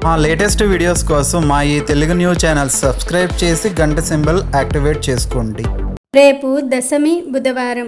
మా latest videos కోసం మా ఈ తెలుగు న్యూస్ ఛానల్ సబ్స్క్రైబ్ చేసి గంట సింబల్ యాక్టివేట్ చేసుకోండి రేపు దశమి బుధవారం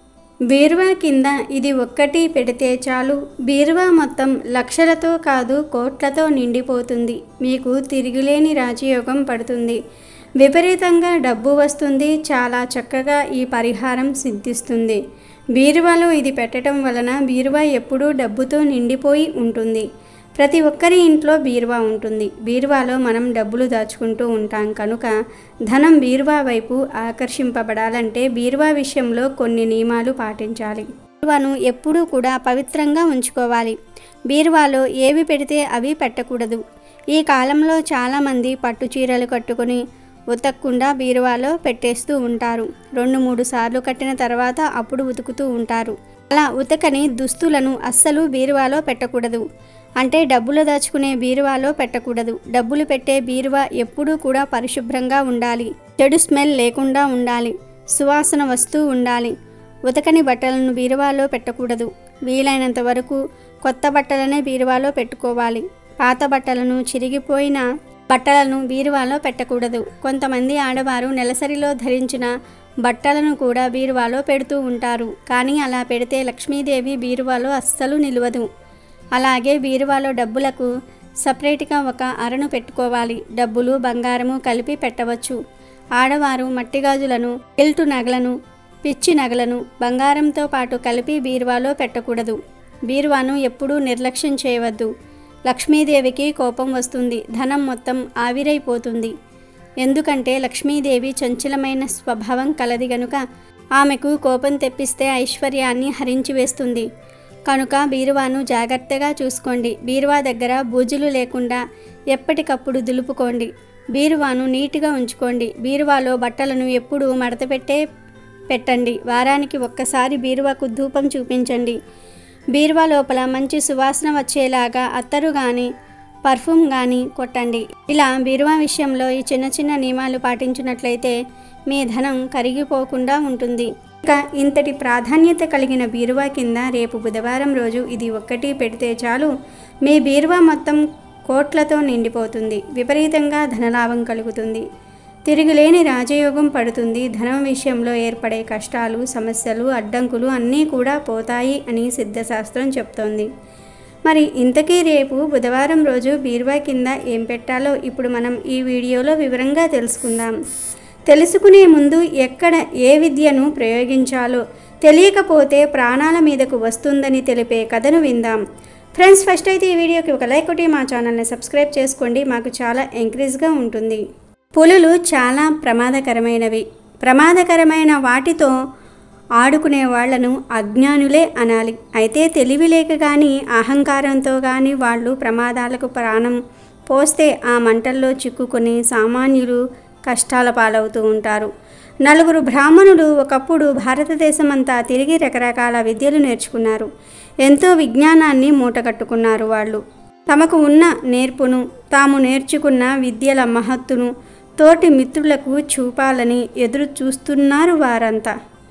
బీరువా కింద ఇది ఒక్కటి పెడితే చాలు బీరువా మొత్తం లక్షలతో కాదు కోట్లతో నిండిపోతుంది మీకు తిరిగిలేని రాజయోగం పడుతుంది విపరీతంగా డబ్బు వస్తుంది చాలా చక్కగా ఈ పరిహారం సిద్ధిస్తుంది బీరువాలో ఇది పెట్టడం వలన బీరువా ఎప్పుడూ డబ్బుతో నిండిపోయి ఉంటుంది ప్రతి ఒక్కరి ఇంట్లో బీరువా ఉంటుంది బీరువాలో మనం డబ్బులు దాచుకుంటూ ఉంటాం కనుక ధనం బీరువా వైపు ఆకర్షింపబడాలంటే బీరువా విషయంలో కొన్ని నియమాలు పాటించాలి బీరువాను ఎప్పుడూ కూడా పవిత్రంగా ఉంచుకోవాలి బీరువాలో ఏవి పెడితే అవి పెట్టకూడదు ఈ కాలంలో చాలామంది పట్టు చీరలు కట్టుకొని ఉతకకుండా బీరువాలో పెట్టేస్తూ ఉంటారు రెండు మూడు సార్లు కట్టిన తర్వాత అప్పుడు ఉతుకుతూ ఉంటారు అలా ఉతకని దుస్తులను అస్సలు బీరువాలో పెట్టకూడదు అంటే డబ్బులు దాచుకునే బీరువాలో పెట్టకూడదు డబ్బులు పెట్టే బీరువా ఎప్పుడూ కూడా పరిశుభ్రంగా ఉండాలి చెడు స్మెల్ లేకుండా ఉండాలి సువాసన వస్తూ ఉండాలి ఉతకని బట్టలను బీరువాలో పెట్టకూడదు వీలైనంత వరకు కొత్త బట్టలనే బీరువాలో పెట్టుకోవాలి పాత బట్టలను చిరిగిపోయిన బట్టలను బీరువాలో పెట్టకూడదు కొంతమంది ఆడవారు నెలసరిలో ధరించిన బట్టలను కూడా బీరువాలో పెడుతూ ఉంటారు కానీ అలా పెడితే లక్ష్మీదేవి బీరువాలో అస్సలు నిలవదు అలాగే బీరువాలో డబ్బులకు సపరేట్గా ఒక అరను పెట్టుకోవాలి డబ్బులు బంగారము కలిపి పెట్టవచ్చు ఆడవారు మట్టి గాజులను ఎల్టు నగలను పిచ్చి నగలను బంగారంతో పాటు కలిపి బీరువాలో పెట్టకూడదు బీరువాను ఎప్పుడూ నిర్లక్ష్యం చేయవద్దు లక్ష్మీదేవికి కోపం వస్తుంది ధనం మొత్తం ఆవిరైపోతుంది ఎందుకంటే లక్ష్మీదేవి చంచలమైన స్వభావం కలది గనుక ఆమెకు కోపం తెప్పిస్తే ఐశ్వర్యాన్ని హరించి వేస్తుంది కనుక బీరువాను జాగ్రత్తగా చూసుకోండి బీరువా దగ్గర బూజులు లేకుండా ఎప్పటికప్పుడు దులుపుకోండి బీరువాను నీట్గా ఉంచుకోండి బీరువాలో బట్టలను ఎప్పుడూ మడతపెట్టే పెట్టండి వారానికి ఒక్కసారి బీరువాకు ధూపం చూపించండి బీరువా లోపల మంచి సువాసన వచ్చేలాగా అత్తరు కానీ పర్ఫ్యూమ్ కానీ కొట్టండి ఇలా బీరువా విషయంలో ఈ చిన్న చిన్న నియమాలు పాటించినట్లయితే మీ ధనం కరిగిపోకుండా ఉంటుంది ఇక ఇంతటి ప్రాధాన్యత కలిగిన బీరువా కింద రేపు బుధవారం రోజు ఇది ఒక్కటి పెడితే చాలు మీ బీరువా మొత్తం కోట్లతో నిండిపోతుంది విపరీతంగా ధనలాభం కలుగుతుంది తిరుగులేని రాజయోగం పడుతుంది ధనం విషయంలో ఏర్పడే కష్టాలు సమస్యలు అడ్డంకులు అన్నీ కూడా పోతాయి అని సిద్ధశాస్త్రం చెప్తోంది మరి ఇంతకీ రేపు బుధవారం రోజు బీరువా కింద ఏం పెట్టాలో ఇప్పుడు మనం ఈ వీడియోలో వివరంగా తెలుసుకుందాం తెలుసుకునే ముందు ఎక్కడ ఏ విద్యను ప్రయోగించాలో తెలియకపోతే ప్రాణాల మీదకు వస్తుందని తెలిపే కథను విందాం ఫ్రెండ్స్ ఫస్ట్ అయితే ఈ వీడియోకి ఒక లైక్ కొట్టి మా ఛానల్ని సబ్స్క్రైబ్ చేసుకోండి మాకు చాలా ఎంకరేజ్గా ఉంటుంది పులులు చాలా ప్రమాదకరమైనవి ప్రమాదకరమైన వాటితో ఆడుకునే వాళ్లను అజ్ఞానులే అనాలి అయితే తెలివి లేక కానీ అహంకారంతో కానీ వాళ్ళు ప్రమాదాలకు ప్రాణం పోస్తే ఆ మంటల్లో చిక్కుకొని సామాన్యులు కష్టాల పాలవుతూ ఉంటారు నలుగురు బ్రాహ్మణులు ఒకప్పుడు భారతదేశమంతా తిరిగి రకరకాల విద్యలు నేర్చుకున్నారు ఎంతో విజ్ఞానాన్ని మూటగట్టుకున్నారు వాళ్ళు తమకు ఉన్న నేర్పును తాము నేర్చుకున్న విద్యల మహత్తును తోటి మిత్రులకు చూపాలని ఎదురు చూస్తున్నారు వారంతా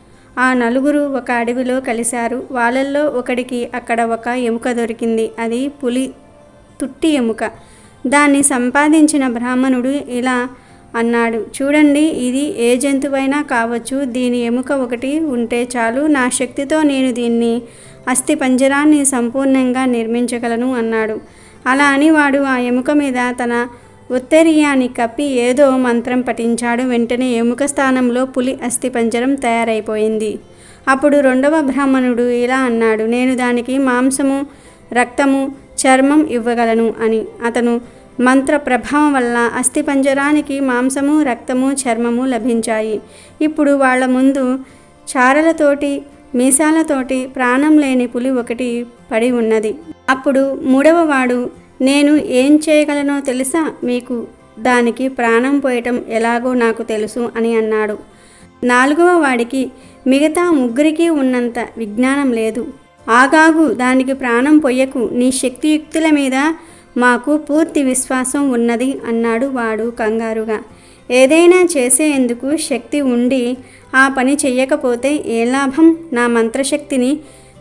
ఆ నలుగురు ఒక అడవిలో కలిశారు వాళ్ళల్లో ఒకడికి అక్కడ ఒక ఎముక దొరికింది అది పులి తుట్టి ఎముక దాన్ని సంపాదించిన బ్రాహ్మణుడు ఇలా అన్నాడు చూడండి ఇది ఏ జంతువైనా కావచ్చు దీని ఎముక ఒకటి ఉంటే చాలు నా శక్తితో నేను దీన్ని అస్థి పంజరాన్ని సంపూర్ణంగా నిర్మించగలను అన్నాడు అలా అని వాడు ఆ ఎముక మీద తన ఉత్తరీయాన్ని కప్పి ఏదో మంత్రం పఠించాడు వెంటనే ఎముక స్థానంలో పులి అస్థిపంజరం తయారైపోయింది అప్పుడు రెండవ బ్రాహ్మణుడు ఇలా అన్నాడు నేను దానికి మాంసము రక్తము చర్మం ఇవ్వగలను అని అతను మంత్ర ప్రభావం వల్ల అస్థిపంజరానికి మాంసము రక్తము చర్మము లభించాయి ఇప్పుడు వాళ్ళ ముందు చారలతోటి మీసాలతోటి ప్రాణం లేని పులి ఒకటి పడి ఉన్నది అప్పుడు మూడవ వాడు నేను ఏం చేయగలనో తెలుసా మీకు దానికి ప్రాణం పోయటం ఎలాగో నాకు తెలుసు అని అన్నాడు నాలుగవ వాడికి మిగతా ముగ్గురికి ఉన్నంత విజ్ఞానం లేదు ఆగాగు దానికి ప్రాణం పొయ్యకు నీ శక్తియుక్తుల మీద మాకు పూర్తి విశ్వాసం ఉన్నది అన్నాడు వాడు కంగారుగా ఏదైనా చేసేందుకు శక్తి ఉండి ఆ పని చెయ్యకపోతే ఏ లాభం నా మంత్రశక్తిని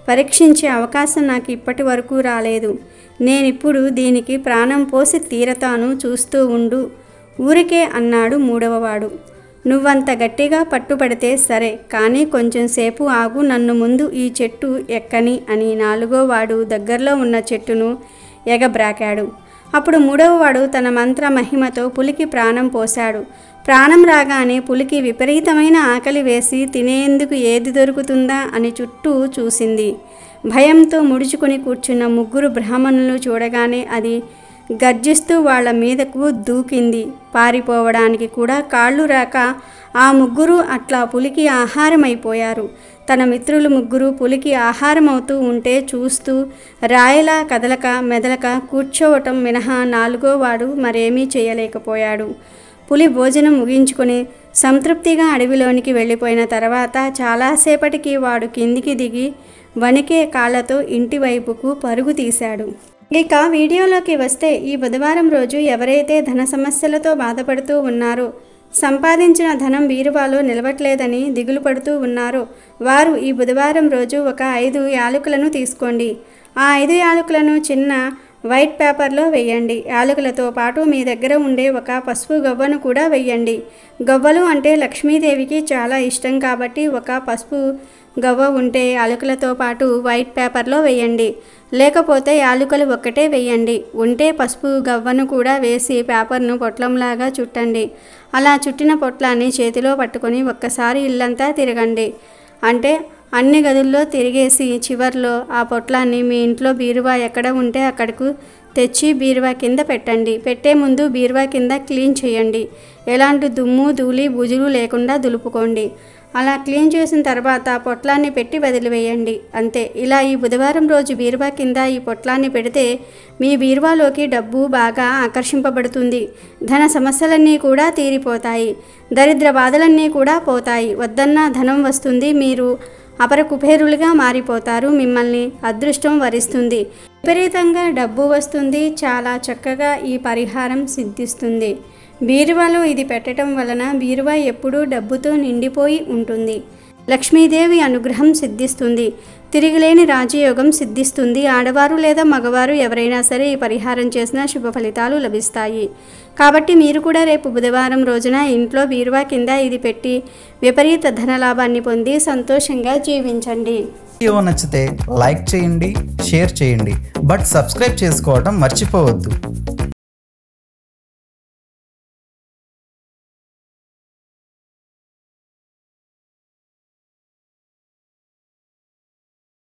పరీక్షించే అవకాశం నాకు ఇప్పటి వరకు రాలేదు నేనిప్పుడు దీనికి ప్రాణం పోసి తీరతాను చూస్తూ ఉండు ఊరికే అన్నాడు మూడవవాడు నువ్వంత గట్టిగా పట్టుపడితే సరే కానీ కొంచెం సేపు ఆగు నన్ను ముందు ఈ చెట్టు ఎక్కని అని నాలుగోవాడు దగ్గరలో ఉన్న చెట్టును ఎగబ్రాకాడు అప్పుడు మూడవవాడు తన మంత్ర మహిమతో పులికి ప్రాణం పోశాడు ప్రాణం రాగానే పులికి విపరీతమైన ఆకలి వేసి తినేందుకు ఏది దొరుకుతుందా అని చుట్టూ చూసింది భయంతో ముడుచుకుని కూర్చున్న ముగ్గురు బ్రాహ్మణులు చూడగానే అది గర్జిస్తూ వాళ్ళ మీదకు దూకింది పారిపోవడానికి కూడా కాళ్ళు రాక ఆ ముగ్గురు అట్లా పులికి ఆహారమైపోయారు తన మిత్రులు ముగ్గురు పులికి ఆహారం అవుతూ ఉంటే చూస్తూ రాయలా కదలక మెదలక కూర్చోవటం మినహా నాలుగో వాడు మరేమీ చేయలేకపోయాడు పులి భోజనం ముగించుకొని సంతృప్తిగా అడవిలోనికి వెళ్ళిపోయిన తర్వాత చాలాసేపటికి వాడు కిందికి దిగి వణికే కాళ్ళతో ఇంటి వైపుకు పరుగు తీశాడు ఇక వీడియోలోకి వస్తే ఈ బుధవారం రోజు ఎవరైతే ధన సమస్యలతో బాధపడుతూ ఉన్నారో సంపాదించిన ధనం బీరువాలో నిలవట్లేదని దిగులు పడుతూ ఉన్నారో వారు ఈ బుధవారం రోజు ఒక ఐదు యాలకులను తీసుకోండి ఆ ఐదు యాలకులను చిన్న వైట్ పేపర్లో వేయండి యాలకులతో పాటు మీ దగ్గర ఉండే ఒక పసుపు గవ్వను కూడా వేయండి గవ్వలు అంటే లక్ష్మీదేవికి చాలా ఇష్టం కాబట్టి ఒక పసుపు గవ్వ ఉంటే యాలకులతో పాటు వైట్ పేపర్లో వేయండి లేకపోతే యాలకులు ఒక్కటే వేయండి ఉంటే పసుపు గవ్వను కూడా వేసి పేపర్ను పొట్లంలాగా చుట్టండి అలా చుట్టిన పొట్లాన్ని చేతిలో పట్టుకొని ఒక్కసారి ఇల్లంతా తిరగండి అంటే అన్ని గదుల్లో తిరిగేసి చివర్లో ఆ పొట్లాన్ని మీ ఇంట్లో బీరువా ఎక్కడ ఉంటే అక్కడకు తెచ్చి బీరువా కింద పెట్టండి పెట్టే ముందు బీరువా కింద క్లీన్ చేయండి ఎలాంటి దుమ్ము ధూళి బుజులు లేకుండా దులుపుకోండి అలా క్లీన్ చేసిన తర్వాత పొట్లాన్ని పెట్టి వదిలివేయండి అంతే ఇలా ఈ బుధవారం రోజు బీరువా కింద ఈ పొట్లాన్ని పెడితే మీ బీరువాలోకి డబ్బు బాగా ఆకర్షింపబడుతుంది ధన సమస్యలన్నీ కూడా తీరిపోతాయి దరిద్ర బాధలన్నీ కూడా పోతాయి వద్దన్న ధనం వస్తుంది మీరు అపర కుబేరులుగా మారిపోతారు మిమ్మల్ని అదృష్టం వరిస్తుంది విపరీతంగా డబ్బు వస్తుంది చాలా చక్కగా ఈ పరిహారం సిద్ధిస్తుంది బీరువాలో ఇది పెట్టడం వలన బీరువా ఎప్పుడూ డబ్బుతో నిండిపోయి ఉంటుంది లక్ష్మీదేవి అనుగ్రహం సిద్ధిస్తుంది తిరిగిలేని రాజయోగం సిద్ధిస్తుంది ఆడవారు లేదా మగవారు ఎవరైనా సరే ఈ పరిహారం చేసినా శుభ ఫలితాలు లభిస్తాయి కాబట్టి మీరు కూడా రేపు బుధవారం రోజున ఇంట్లో బీరువా కింద ఇది పెట్టి విపరీత ధనలాభాన్ని పొంది సంతోషంగా జీవించండి వీడియో నచ్చితే లైక్ చేయండి షేర్ చేయండి బట్ సబ్స్క్రైబ్ చేసుకోవడం మర్చిపోవద్దు